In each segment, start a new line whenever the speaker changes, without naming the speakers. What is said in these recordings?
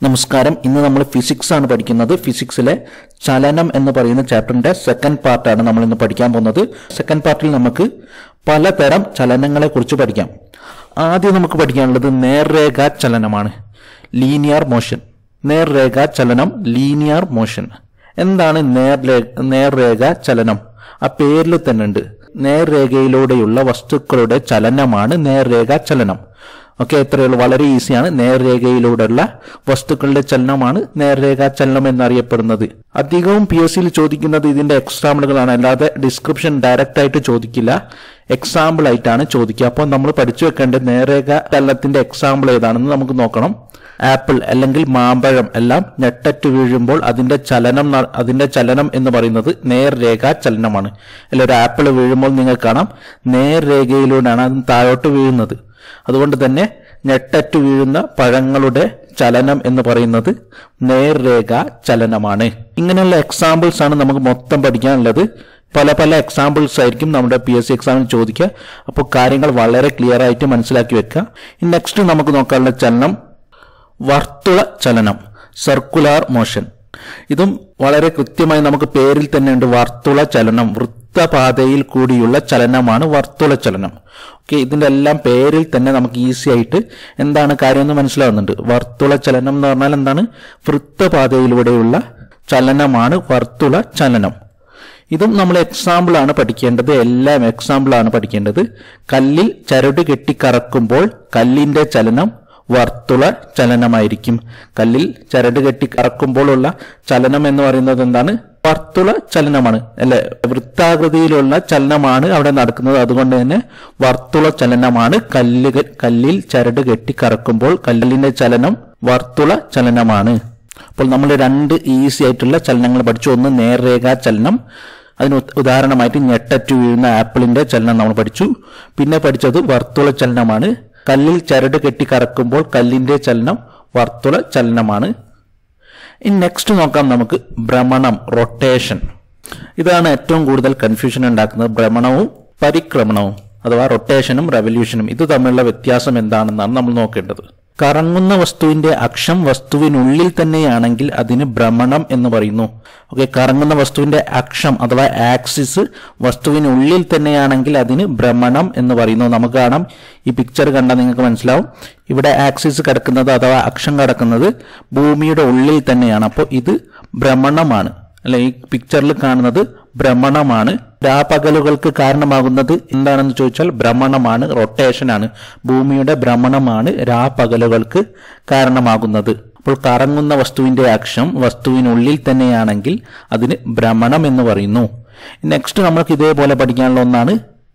നമസ്കാരം ഇന്ന് നമ്മൾ ഫിസിക്സ് ആണ് പഠിക്കുന്നത് ഫിസിക്സിലെ ചലനം എന്ന് പറയുന്ന ചാപ്റ്ററിന്റെ സെക്കൻഡ് പാർട്ടാണ് നമ്മൾ ഇന്ന് പഠിക്കാൻ പോകുന്നത് സെക്കൻഡ് പാർട്ടിൽ നമുക്ക് പലതരം ചലനങ്ങളെ കുറിച്ച് പഠിക്കാം ആദ്യം നമുക്ക് പഠിക്കാനുള്ളത് നേർരേഖ ചലനമാണ് ലീനിയർ മോഷൻ നേർരേഖ ചലനം ലീനിയർ മോഷൻ എന്താണ് നേർരേ നേർരേഖ ചലനം ആ പേരിൽ തന്നെ ഉണ്ട് നേർരേഖയിലൂടെയുള്ള വസ്തുക്കളുടെ ചലനമാണ് നേർരേഖ ചലനം ഓക്കെ ഇത്രയുള്ളൂ വളരെ ഈസിയാണ് നേർരേഖയിലൂടെയുള്ള വസ്തുക്കളുടെ ചലനമാണ് നേർരേഖ ചലനം എന്നറിയപ്പെടുന്നത് അധികവും പി എസ് സിയിൽ ചോദിക്കുന്നത് ഇതിന്റെ എക്സാമ്പിളുകളാണ് അല്ലാതെ ഡിസ്ക്രിപ്ഷൻ ഡയറക്റ്റ് ആയിട്ട് ചോദിക്കില്ല എക്സാമ്പിൾ ആയിട്ടാണ് ചോദിക്കുക അപ്പോൾ നമ്മൾ പഠിച്ചു വെക്കേണ്ട നേർരേഖ ചലനത്തിന്റെ എക്സാമ്പിൾ ഏതാണെന്ന് നമുക്ക് നോക്കണം ആപ്പിൾ അല്ലെങ്കിൽ മാമ്പഴം എല്ലാം ഞെട്ടറ്റ് വീഴുമ്പോൾ അതിന്റെ ചലനം ന- അതിന്റെ ചലനം എന്ന് പറയുന്നത് നേർരേഖ ചലനമാണ് അല്ല ഒരു ആപ്പിൾ വീഴുമ്പോൾ നിങ്ങൾക്ക് കാണാം നേർരേഖയിലൂടെയാണ് അത് താഴോട്ട് വീഴുന്നത് അതുകൊണ്ട് തന്നെ ഞെട്ടറ്റ് വീഴുന്ന പഴങ്ങളുടെ ചലനം എന്ന് പറയുന്നത് നേർരേഖ ചലനമാണ് ഇങ്ങനെയുള്ള എക്സാമ്പിൾസ് ആണ് നമുക്ക് മൊത്തം പഠിക്കാനുള്ളത് പല പല എക്സാമ്പിൾസ് ആയിരിക്കും നമ്മുടെ പി എസ് സി എക്സാമിന് ചോദിക്കുക അപ്പോൾ കാര്യങ്ങൾ വളരെ ക്ലിയർ ആയിട്ട് മനസ്സിലാക്കി വെക്കുക നെക്സ്റ്റ് നമുക്ക് നോക്കാനുള്ള ചലനം വർത്തുള ചലനം സർക്കുലാർ മോഷൻ ഇതും വളരെ കൃത്യമായി നമുക്ക് പേരിൽ തന്നെ ഉണ്ട് വർത്തുള ചലനം വൃത്തപാതയിൽ കൂടിയുള്ള ചലനമാണ് വർത്തുള ചലനം ഓക്കെ ഇതിന്റെ എല്ലാം പേരിൽ തന്നെ നമുക്ക് ഈസി ആയിട്ട് എന്താണ് കാര്യം എന്ന് മനസ്സിലാവുന്നുണ്ട് വർത്തുള ചലനം എന്ന് പറഞ്ഞാൽ എന്താണ് വൃത്തപാതയിലൂടെയുള്ള ചലനമാണ് വർത്തുള ചലനം ഇതും നമ്മൾ എക്സാമ്പിൾ ആണ് പഠിക്കേണ്ടത് എല്ലാം എക്സാമ്പിൾ ആണ് പഠിക്കേണ്ടത് കല്ലിൽ ചരട് കെട്ടിക്കറക്കുമ്പോൾ കല്ലിന്റെ ചലനം വർത്തുള ചലനമായിരിക്കും കല്ലിൽ ചരട് കെട്ടി കറക്കുമ്പോഴുള്ള ചലനം എന്ന് പറയുന്നത് എന്താണ് വർത്തുള ചലനമാണ് അല്ലെ വൃത്താകൃതിയിലുള്ള ചലനമാണ് അവിടെ നടക്കുന്നത് അതുകൊണ്ട് തന്നെ വർത്തുള ചലനമാണ് കല്ലുകൾ കല്ലിൽ ചരട് കെട്ടി കറക്കുമ്പോൾ കല്ലിന്റെ ചലനം വർത്തുള ചലനമാണ് അപ്പോൾ നമ്മൾ രണ്ട് ഈസി ആയിട്ടുള്ള ചലനങ്ങൾ പഠിച്ചു ഒന്ന് നേർരേഖ ചലനം അതിന് ഉദ്- ഉദാഹരണമായിട്ട് ഞെട്ടറ്റു വീഴുന്ന ആപ്പിളിന്റെ ചലനം നമ്മൾ പഠിച്ചു പിന്നെ പഠിച്ചത് വർത്തുള ചലനമാണ് കല്ലിൽ ചരട് കെട്ടി കറക്കുമ്പോൾ കല്ലിന്റെ ചലനം വർത്തുള ചലനമാണ് ഇനി നെക്സ്റ്റ് നോക്കാം നമുക്ക് ഭ്രമണം റൊട്ടേഷൻ ഇതാണ് ഏറ്റവും കൂടുതൽ കൺഫ്യൂഷൻ ഉണ്ടാക്കുന്നത് ഭ്രമണവും പരിക്രമണവും അഥവാ റൊട്ടേഷനും റെവല്യൂഷനും ഇത് തമ്മിലുള്ള വ്യത്യാസം എന്താണെന്നാണ് നമ്മൾ നോക്കേണ്ടത് കറങ്ങുന്ന വസ്തുവിന്റെ അക്ഷം വസ്തുവിനുള്ളിൽ തന്നെയാണെങ്കിൽ അതിന് ഭ്രമണം എന്ന് പറയുന്നു ഓക്കെ കറങ്ങുന്ന വസ്തുവിന്റെ അക്ഷം അഥവാ ആക്സിസ് വസ്തുവിനുള്ളിൽ തന്നെയാണെങ്കിൽ അതിന് ഭ്രമണം എന്ന് പറയുന്നു നമുക്ക് കാണാം ഈ പിക്ചർ കണ്ടാൽ നിങ്ങൾക്ക് മനസ്സിലാവും ഇവിടെ ആക്സിസ് കിടക്കുന്നത് അഥവാ അക്ഷം കിടക്കുന്നത് ഭൂമിയുടെ ഉള്ളിൽ തന്നെയാണ് അപ്പോൾ ഇത് ഭ്രമണമാണ് അല്ലെ ഈ പിക്ചറിൽ കാണുന്നത് ഭ്രമണമാണ് രാപകലുകൾക്ക് കാരണമാകുന്നത് എന്താണെന്ന് ചോദിച്ചാൽ ഭ്രമണമാണ് റൊട്ടേഷൻ ആണ് ഭൂമിയുടെ ഭ്രമണമാണ് രാപകലുകൾക്ക് കാരണമാകുന്നത് അപ്പോൾ കറങ്ങുന്ന വസ്തുവിന്റെ അക്ഷം വസ്തുവിനുള്ളിൽ തന്നെയാണെങ്കിൽ അതിന് ഭ്രമണം എന്ന് പറയുന്നു നെക്സ്റ്റ് നമ്മൾക്ക് ഇതേപോലെ പഠിക്കാനുള്ള ഒന്നാണ്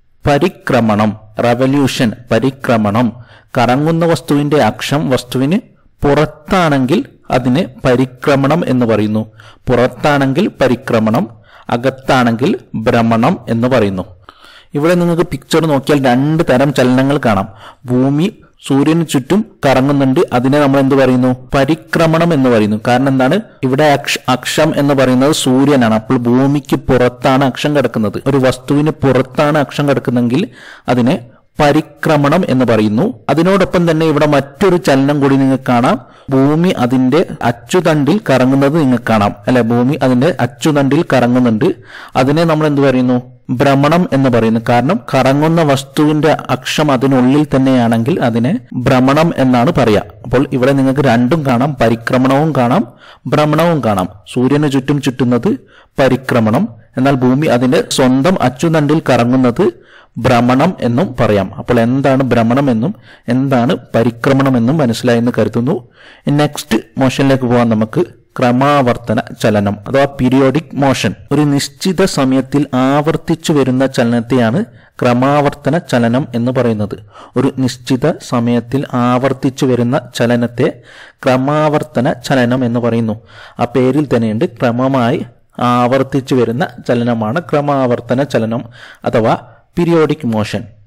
പരിക്രമണം റവല്യൂഷൻ പരിക്രമണം കറങ്ങുന്ന വസ്തുവിന്റെ അക്ഷം വസ്തുവിന് പുറത്താണെങ്കിൽ അതിന് പരിക്രമണം എന്ന് പറയുന്നു പുറത്താണെങ്കിൽ പരിക്രമണം അകത്താണെങ്കിൽ ഭ്രമണം എന്ന് പറയുന്നു ഇവിടെ നിങ്ങൾക്ക് പിക്ചർ നോക്കിയാൽ രണ്ട് തരം ചലനങ്ങൾ കാണാം ഭൂമി സൂര്യന് ചുറ്റും കറങ്ങുന്നുണ്ട് അതിനെ നമ്മൾ എന്ത് പറയുന്നു പരിക്രമണം എന്ന് പറയുന്നു കാരണം എന്താണ് ഇവിടെ അക്ഷ- അക്ഷം എന്ന് പറയുന്നത് സൂര്യനാണ് അപ്പോൾ ഭൂമിക്ക് പുറത്താണ് അക്ഷം കിടക്കുന്നത് ഒരു വസ്തുവിന് പുറത്താണ് അക്ഷം കിടക്കുന്നെങ്കിൽ അതിനെ പരിക്രമണം എന്ന് പറയുന്നു അതിനോടൊപ്പം തന്നെ ഇവിടെ മറ്റൊരു ചലനം കൂടി നിങ്ങൾക്ക് കാണാം ഭൂമി അതിന്റെ അച്ചുതണ്ടിൽ കറങ്ങുന്നത് നിങ്ങൾക്ക് കാണാം അല്ലെ ഭൂമി അതിന്റെ അച്ചുതണ്ടിൽ കറങ്ങുന്നുണ്ട് അതിനെ നമ്മൾ എന്ത് പറയുന്നു ഭ്രമണം എന്ന് പറയുന്നു കാരണം കറങ്ങുന്ന വസ്തുവിന്റെ അക്ഷം അതിനുള്ളിൽ തന്നെയാണെങ്കിൽ അതിനെ ഭ്രമണം എന്നാണ് പറയാ അപ്പോൾ ഇവിടെ നിങ്ങൾക്ക് രണ്ടും കാണാം പരിക്രമണവും കാണാം ഭ്രമണവും കാണാം സൂര്യന് ചുറ്റും ചുറ്റുന്നത് പരിക്രമണം എന്നാൽ ഭൂമി അതിന്റെ സ്വന്തം അച്ചുതണ്ടിൽ കറങ്ങുന്നത് ഭ്രമണം എന്നും പറയാം അപ്പോൾ എന്താണ് ഭ്രമണം എന്നും എന്താണ് പരിക്രമണം എന്നും മനസ്സിലായെന്ന് കരുതുന്നു നെക്സ്റ്റ് മോഷനിലേക്ക് പോകാൻ നമുക്ക് ക്രമാവർത്തന ചലനം അഥവാ പീരിയോഡിക് മോഷൻ ഒരു നിശ്ചിത സമയത്തിൽ ആവർത്തിച്ചു വരുന്ന ചലനത്തെയാണ് ക്രമാവർത്തന ചലനം എന്ന് പറയുന്നത് ഒരു നിശ്ചിത സമയത്തിൽ ആവർത്തിച്ചു വരുന്ന ചലനത്തെ ക്രമാവർത്തന ചലനം എന്ന് പറയുന്നു ആ പേരിൽ തന്നെയുണ്ട് ക്രമമായി ആവർത്തിച്ചു വരുന്ന ചലനമാണ് ക്രമാവർത്തന ചലനം അഥവാ പീരിയോഡിക് മോഷൻ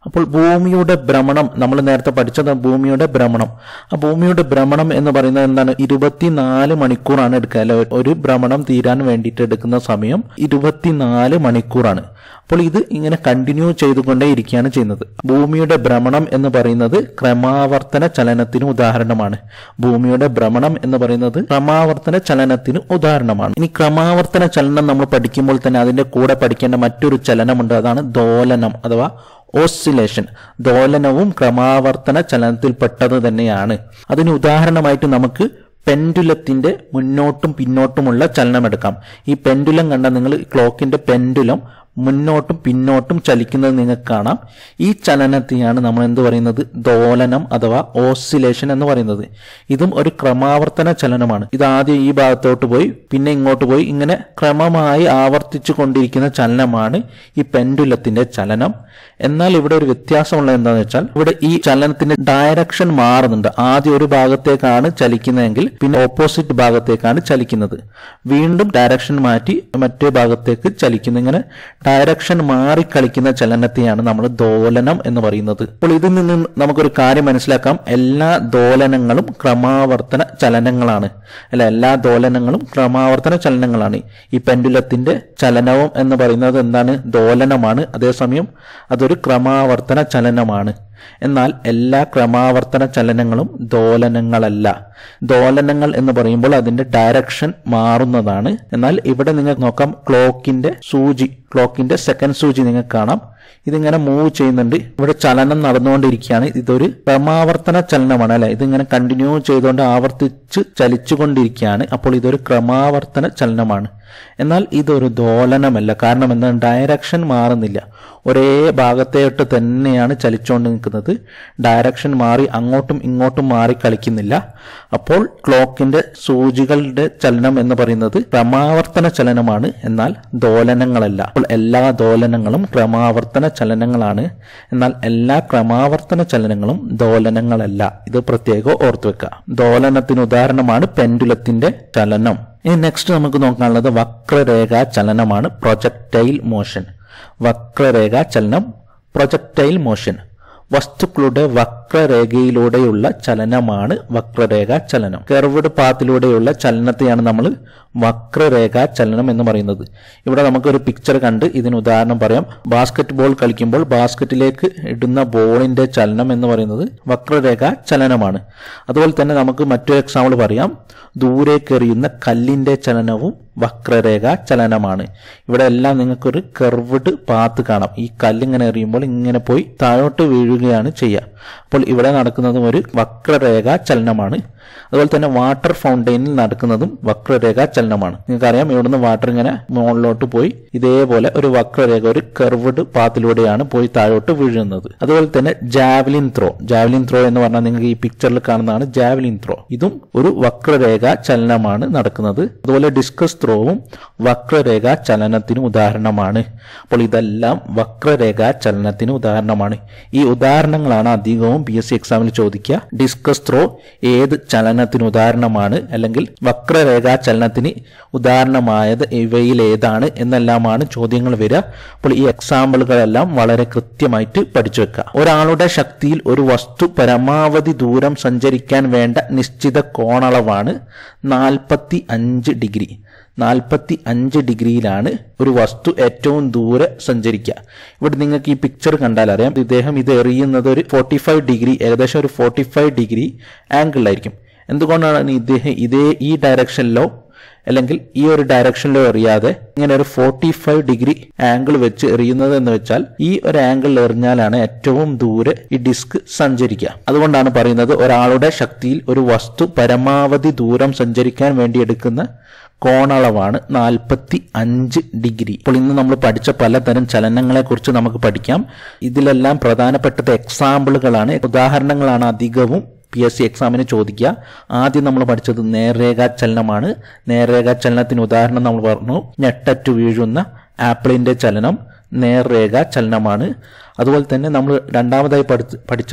അപ്പോൾ ഭൂമിയുടെ ഭ്രമണം നമ്മൾ നേരത്തെ പഠിച്ചത് ഭൂമിയുടെ ഭ്രമണം ആ ഭൂമിയുടെ ഭ്രമണം എന്ന് പറയുന്നത് എന്താണ് ഇരുപത്തിനാല് മണിക്കൂറാണ് എടുക്കുക അല്ലെ ഒരു ഭ്രമണം തീരാൻ വേണ്ടിയിട്ട് എടുക്കുന്ന സമയം ഇരുപത്തിനാല് മണിക്കൂറാണ് അപ്പോൾ ഇത് ഇങ്ങനെ കണ്ടിന്യൂ ചെയ്തുകൊണ്ടേ ഇരിക്കുകയാണ് ചെയ്യുന്നത് ഭൂമിയുടെ ഭ്രമണം എന്ന് പറയുന്നത് ക്രമാവർത്തന ചലനത്തിന് ഉദാഹരണമാണ് ഭൂമിയുടെ ഭ്രമണം എന്ന് പറയുന്നത് ക്രമാവർത്തന ചലനത്തിന് ഉദാഹരണമാണ് ഇനി ക്രമാവർത്തന ചലനം നമ്മൾ പഠിക്കുമ്പോൾ തന്നെ അതിന്റെ കൂടെ പഠിക്കേണ്ട മറ്റൊരു ചലനമുണ്ട് അതാണ് ദോലനം അഥവാ ഓസിലേഷൻ ദോലനവും ക്രമാവർത്തന ചലനത്തിൽപ്പെട്ടത് തന്നെയാണ് അതിന് ഉദാഹരണമായിട്ട് നമുക്ക് പെൻഡുലത്തിന്റെ മുന്നോട്ടും പിന്നോട്ടുമുള്ള ചലനം എടുക്കാം ഈ പെൻഡുലം കണ്ട നിങ്ങൾ ക്ലോക്കിന്റെ പെൻഡുലം മുന്നോട്ടും പിന്നോട്ടും ചലിക്കുന്നത് നിങ്ങൾക്ക് കാണാം ഈ ചലനത്തെയാണ് നമ്മൾ എന്ത് പറയുന്നത് ദോലനം അഥവാ ഓസിലേഷൻ എന്ന് പറയുന്നത് ഇതും ഒരു ക്രമാവർത്തന ചലനമാണ് ഇത് ആദ്യം ഈ ഭാഗത്തോട്ട് പോയി പിന്നെ ഇങ്ങോട്ട് പോയി ഇങ്ങനെ ക്രമമായി ആവർത്തിച്ചു കൊണ്ടിരിക്കുന്ന ചലനമാണ് ഈ പെൻഡുലത്തിന്റെ ചലനം എന്നാൽ ഇവിടെ ഒരു വ്യത്യാസമുള്ളത് എന്താണെന്ന് വെച്ചാൽ ഇവിടെ ഈ ചലനത്തിന്റെ ഡയറക്ഷൻ മാറുന്നുണ്ട് ആദ്യം ഒരു ഭാഗത്തേക്കാണ് ചലിക്കുന്നതെങ്കിൽ പിന്നെ ഓപ്പോസിറ്റ് ഭാഗത്തേക്കാണ് ചലിക്കുന്നത് വീണ്ടും ഡയറക്ഷൻ മാറ്റി മറ്റേ ഭാഗത്തേക്ക് ചലിക്കുന്നു ഇങ്ങനെ ഡയറക്ഷൻ മാറി കളിക്കുന്ന ചലനത്തെയാണ് നമ്മൾ ദോലനം എന്ന് പറയുന്നത് അപ്പോൾ ഇതിൽ നിന്ന് നമുക്കൊരു കാര്യം മനസ്സിലാക്കാം എല്ലാ ദോലനങ്ങളും ക്രമാവർത്തന ചലനങ്ങളാണ് അല്ല എല്ലാ ദോലനങ്ങളും ക്രമാവർത്തന ചലനങ്ങളാണ് ഈ പെൻഡുലത്തിന്റെ ചലനവും എന്ന് പറയുന്നത് എന്താണ് ദോലനമാണ് അതേസമയം അതൊരു ക്രമാവർത്തന ചലനമാണ് എന്നാൽ എല്ലാ ക്രമാവർത്തന ചലനങ്ങളും ദോലനങ്ങളല്ല ദോലനങ്ങൾ എന്ന് പറയുമ്പോൾ അതിന്റെ ഡയറക്ഷൻ മാറുന്നതാണ് എന്നാൽ ഇവിടെ നിങ്ങൾക്ക് നോക്കാം ക്ലോക്കിന്റെ സൂചി ക്ലോക്കിന്റെ സെക്കൻഡ് സൂചി നിങ്ങൾക്ക് കാണാം ഇതിങ്ങനെ മൂവ് ചെയ്യുന്നുണ്ട് ഇവിടെ ചലനം നടന്നുകൊണ്ടിരിക്കുകയാണ് ഇതൊരു ക്രമാവർത്തന ചലനമാണ് അല്ലെ ഇതിങ്ങനെ കണ്ടിന്യൂ ചെയ്തുകൊണ്ട് ആവർത്തിച്ച് ചലിച്ചുകൊണ്ടിരിക്കുകയാണ് അപ്പോൾ ഇതൊരു ക്രമാവർത്തന ചലനമാണ് എന്നാൽ ഇതൊരു ദോലനമല്ല കാരണം എന്താണ് ഡയറക്ഷൻ മാറുന്നില്ല ഒരേ ഭാഗത്തേട്ട് തന്നെയാണ് ചലിച്ചുകൊണ്ട് നിൽക്കുന്നത് ഡയറക്ഷൻ മാറി അങ്ങോട്ടും ഇങ്ങോട്ടും മാറി കളിക്കുന്നില്ല അപ്പോൾ ക്ലോക്കിന്റെ സൂചികളുടെ ചലനം എന്ന് പറയുന്നത് ക്രമാവർത്തന ചലനമാണ് എന്നാൽ ദോലനങ്ങളല്ല അപ്പോൾ എല്ലാ ദോലനങ്ങളും ക്രമാവർത്തന ചലനങ്ങളാണ് എന്നാൽ എല്ലാ ക്രമാവർത്തന ചലനങ്ങളും ദോലനങ്ങളല്ല ഇത് പ്രത്യേകം ഓർത്തു വെക്കുക ദോലനത്തിന് ഉദാഹരണമാണ് പെൻഡുലത്തിന്റെ ചലനം ഇനി നെക്സ്റ്റ് നമുക്ക് നോക്കാനുള്ളത് വക്രരേഖ ചലനമാണ് പ്രൊജക്ടൈൽ മോഷൻ വക്രരേഖ ചലനം പ്രൊജക്ടൈൽ മോഷൻ വസ്തുക്കളുടെ വക്രരേഖയിലൂടെയുള്ള ചലനമാണ് വക്രരേഖ ചലനം കെർവ്ഡ് പാത്തിലൂടെയുള്ള ചലനത്തെയാണ് നമ്മൾ വക്രരേഖ ചലനം എന്ന് പറയുന്നത് ഇവിടെ നമുക്കൊരു പിക്ചർ കണ്ട് ഇതിന് ഉദാഹരണം പറയാം ബാസ്കറ്റ് ബോൾ കളിക്കുമ്പോൾ ബാസ്കറ്റിലേക്ക് ഇടുന്ന ബോളിന്റെ ചലനം എന്ന് പറയുന്നത് വക്രരേഖ ചലനമാണ് അതുപോലെ തന്നെ നമുക്ക് മറ്റൊരു എക്സാമ്പിൾ പറയാം ദൂരേക്ക് എറിയുന്ന കല്ലിന്റെ ചലനവും വക്രരേഖ ചലനമാണ് ഇവിടെ എല്ലാം നിങ്ങൾക്കൊരു കെർവ്ഡ് പാത്ത് കാണാം ഈ കല്ലിങ്ങനെ എറിയുമ്പോൾ ഇങ്ങനെ പോയി താഴോട്ട് വീഴുകയാണ് ചെയ്യുക അപ്പോൾ ഇവിടെ നടക്കുന്നതും ഒരു വക്രരേഖ ചലനമാണ് അതുപോലെ തന്നെ വാട്ടർ ഫൗണ്ടെയിനിൽ നടക്കുന്നതും വക്രരേഖ ചലനമാണ് നിങ്ങൾക്കറിയാം ഇവിടുന്ന് വാട്ടർ ഇങ്ങനെ മുകളിലോട്ട് പോയി ഇതേപോലെ ഒരു വക്രരേഖ ഒരു കെർവ്ഡ് പാത്തിലൂടെയാണ് പോയി താഴോട്ട് വീഴുന്നത് അതുപോലെ തന്നെ ജാവലിൻ ത്രോ ജാവലിൻ ത്രോ എന്ന് പറഞ്ഞാൽ നിങ്ങൾക്ക് ഈ പിക്ചറിൽ കാണുന്നതാണ് ജാവലിൻ ത്രോ ഇതും ഒരു വക്രരേഖ ചലനമാണ് നടക്കുന്നത് അതുപോലെ ഡിസ്കസ് ത്രോവും വക്രരേഖ ചലനത്തിന് ഉദാഹരണമാണ് അപ്പോൾ ഇതെല്ലാം വക്രരേഖ ചലനത്തിന് ഉദാഹരണമാണ് ഈ ഉദാഹരണങ്ങളാണ് അധികവും പി എസ് സി എക്സാമിൽ ചോദിക്കുക ഡിസ്കസ് ത്രോ ഏത് ചലനത്തിന് ഉദാഹരണമാണ് അല്ലെങ്കിൽ വക്രരേഖ ചലനത്തിന് ഉദാഹരണമായത് ഇവയിൽ ഏതാണ് എന്നെല്ലാമാണ് ചോദ്യങ്ങൾ വരിക അപ്പോൾ ഈ എക്സാമ്പിളുകളെല്ലാം വളരെ കൃത്യമായിട്ട് പഠിച്ചു വെക്കുക ഒരാളുടെ ശക്തിയിൽ ഒരു വസ്തു പരമാവധി ദൂരം സഞ്ചരിക്കാൻ വേണ്ട നിശ്ചിത കോണളവാണ് നാൽപ്പത്തി അഞ്ച് ഡിഗ്രി നാൽപ്പത്തി അഞ്ച് ഡിഗ്രിയിലാണ് ഒരു വസ്തു ഏറ്റവും ദൂരെ സഞ്ചരിക്കുക ഇവിടെ നിങ്ങൾക്ക് ഈ പിക്ചർ കണ്ടാൽ അറിയാം ഇദ്ദേഹം ഇത് എറിയുന്നത് ഒരു ഫോർട്ടി ഫൈവ് ഡിഗ്രി ഏകദേശം ഒരു ഫോർട്ടി ഫൈവ് ഡിഗ്രി ആംഗിളിലായിരിക്കും എന്തുകൊണ്ടാണ് ഇദ്ദേഹം ഇതേ ഈ ഡയറക്ഷനിലോ അല്ലെങ്കിൽ ഈ ഒരു ഡയറക്ഷനിലോ എറിയാതെ ഇങ്ങനെ ഒരു ഫോർട്ടി ഫൈവ് ഡിഗ്രി ആംഗിൾ വെച്ച് എറിയുന്നത് എന്ന് വെച്ചാൽ ഈ ഒരു ആംഗിൾ എറിഞ്ഞാലാണ് ഏറ്റവും ദൂരെ ഈ ഡിസ്ക് സഞ്ചരിക്കുക അതുകൊണ്ടാണ് പറയുന്നത് ഒരാളുടെ ശക്തിയിൽ ഒരു വസ്തു പരമാവധി ദൂരം സഞ്ചരിക്കാൻ വേണ്ടി എടുക്കുന്ന കോണളവാണ് നാൽപ്പത്തി അഞ്ച് ഡിഗ്രി ഇപ്പോൾ ഇന്ന് നമ്മൾ പഠിച്ച പലതരം ചലനങ്ങളെ കുറിച്ച് നമുക്ക് പഠിക്കാം ഇതിലെല്ലാം പ്രധാനപ്പെട്ടത് എക്സാമ്പിളുകളാണ് ഉദാഹരണങ്ങളാണ് അധികവും പി എസ് സി എക്സാമിന് ചോദിക്കുക ആദ്യം നമ്മൾ പഠിച്ചത് നേർരേഖാ ചലനമാണ് നേർരേഖാ ചലനത്തിന് ഉദാഹരണം നമ്മൾ പറഞ്ഞു ഞെട്ടറ്റു വീഴുന്ന ആപ്പിളിന്റെ ചലനം നേർരേഖ ചലനമാണ് അതുപോലെ തന്നെ നമ്മൾ രണ്ടാമതായി പഠിച്ച- പഠിച്ചത്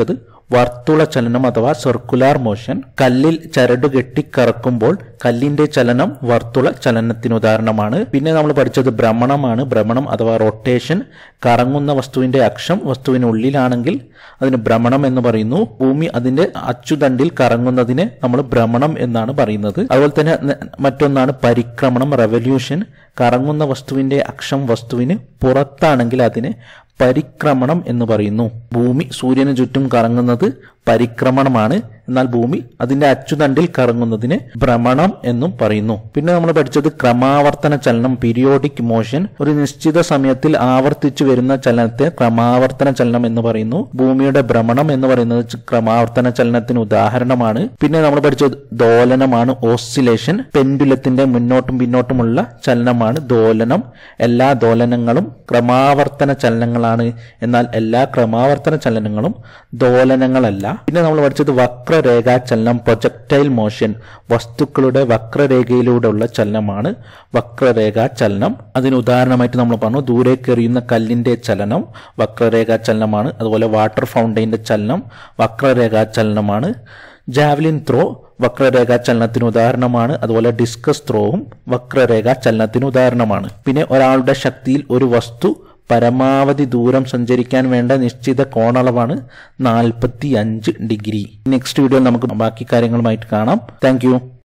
വർത്തുള ചലനം അഥവാ സർക്കുലാർ മോഷൻ കല്ലിൽ ചരട് കെട്ടി കറക്കുമ്പോൾ കല്ലിന്റെ ചലനം വർത്തുള ചലനത്തിന് ഉദാഹരണമാണ് പിന്നെ നമ്മൾ പഠിച്ചത് ഭ്രമണമാണ് ഭ്രമണം അഥവാ റൊട്ടേഷൻ കറങ്ങുന്ന വസ്തുവിന്റെ അക്ഷം വസ്തുവിനുള്ളിലാണെങ്കിൽ അതിന് ഭ്രമണം എന്ന് പറയുന്നു ഭൂമി അതിന്റെ അച്ചുതണ്ടിൽ കറങ്ങുന്നതിനെ നമ്മൾ ഭ്രമണം എന്നാണ് പറയുന്നത് അതുപോലെ തന്നെ ന- മറ്റൊന്നാണ് പരിക്രമണം റെവല്യൂഷൻ കറങ്ങുന്ന വസ്തുവിന്റെ അക്ഷം വസ്തുവിന് പുറത്താണെങ്കിൽ അതിനെ പരിക്രമണം എന്ന് പറയുന്നു ഭൂമി സൂര്യന് ചുറ്റും കറങ്ങുന്നത് പരിക്രമണമാണ് എന്നാൽ ഭൂമി അതിന്റെ അച്ചുതണ്ടിൽ കറങ്ങുന്നതിന് ഭ്രമണം എന്നും പറയുന്നു പിന്നെ നമ്മൾ പഠിച്ചത് ക്രമാവർത്തന ചലനം പീരിയോഡിക് മോഷൻ ഒരു നിശ്ചിത സമയത്തിൽ ആവർത്തിച്ചു വരുന്ന ചലനത്തെ ക്രമാവർത്തന ചലനം എന്ന് പറയുന്നു ഭൂമിയുടെ ഭ്രമണം എന്ന് പറയുന്നത് ച- ക്രമാവർത്തന ചലനത്തിന് ഉദാഹരണമാണ് പിന്നെ നമ്മൾ പഠിച്ചത് ദോലനമാണ് ഓസിലേഷൻ പെൻഡുലത്തിന്റെ മുന്നോട്ടും പിന്നോട്ടുമുള്ള ചലനമാണ് ദോലനം എല്ലാ ദോലനങ്ങളും ക്രമാവർത്തന ചലനങ്ങളാണ് എന്നാൽ എല്ലാ ക്രമാവർത്തന ചലനങ്ങളും ദോലനങ്ങളല്ല പിന്നെ നമ്മൾ പഠിച്ചത് വക്രരേഖാ ചലനം പ്രൊജക്ടൈൽ മോഷൻ വസ്തുക്കളുടെ വക്രരേഖയിലൂടെയുള്ള ചലനമാണ് വക്രരേഖാ ചലനം അതിന് ഉദാഹരണമായിട്ട് നമ്മൾ പറഞ്ഞു ദൂരേക്ക് എറിയുന്ന കല്ലിന്റെ ചലനം വക്രരേഖാ ചലനമാണ് അതുപോലെ വാട്ടർ ഫൗണ്ടൈന്റെ ചലനം വക്രരേഖാ ചലനമാണ് ജാവലിൻ ത്രോ വക്രരേഖാ ചലനത്തിന് ഉദാഹരണമാണ് അതുപോലെ ഡിസ്കസ് ത്രോവും വക്രരേഖാ ചലനത്തിന് ഉദാഹരണമാണ് പിന്നെ ഒരാളുടെ ശക്തിയിൽ ഒരു വസ്തു പരമാവധി ദൂരം സഞ്ചരിക്കാൻ വേണ്ട നിശ്ചിത കോണളവാണ് നാൽപ്പത്തി അഞ്ച് ഡിഗ്രി നെക്സ്റ്റ് വീഡിയോ നമുക്ക് ബാക്കി കാര്യങ്ങളുമായിട്ട് കാണാം താങ്ക്